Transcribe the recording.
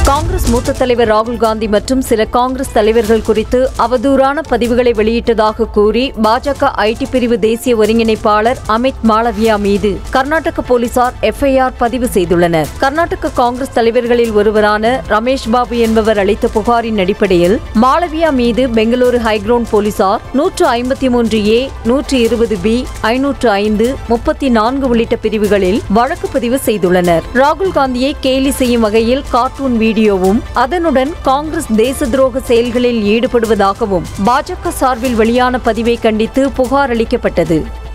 காங்கிரஸ் மூத்த தலைவர் ராகுல் காந்தி மற்றும் சில காங்கிரஸ் தலைவர்கள் குறித்து அவதூறான பதிவுகளை வெளியிட்டதாக கூறி பாஜக ஐடி பிரிவு தேசிய ஒருங்கிணைப்பாளர் அமித் மாளவியா மீது கர்நாடக போலீசார் எஃப்ஐஆர் பதிவு செய்துள்ளனர் கர்நாடக காங்கிரஸ் தலைவர்களில் ஒருவரான ரமேஷ் பாபு என்பவர் அளித்த புகாரின் அடிப்படையில் மாளவியா மீது பெங்களூரு ஹைகிரவுண்ட் போலீசார் நூற்று ஐம்பத்தி மூன்று ஏ நூற்று இருபது பி ஐநூற்று ஐந்து முப்பத்தி நான்கு உள்ளிட்ட பிரிவுகளில் வழக்கு பதிவு செய்துள்ளனர் ராகுல் காந்தியை கேலி செய்யும் வகையில் கார்ட்டூன் வீடியோவும் அதனுடன் காங்கிரஸ் தேச துரோக செயல்களில் ஈடுபடுவதாகவும் பாஜக சார்பில் வெளியான பதிவை கண்டித்து புகார் அளிக்கப்பட்டது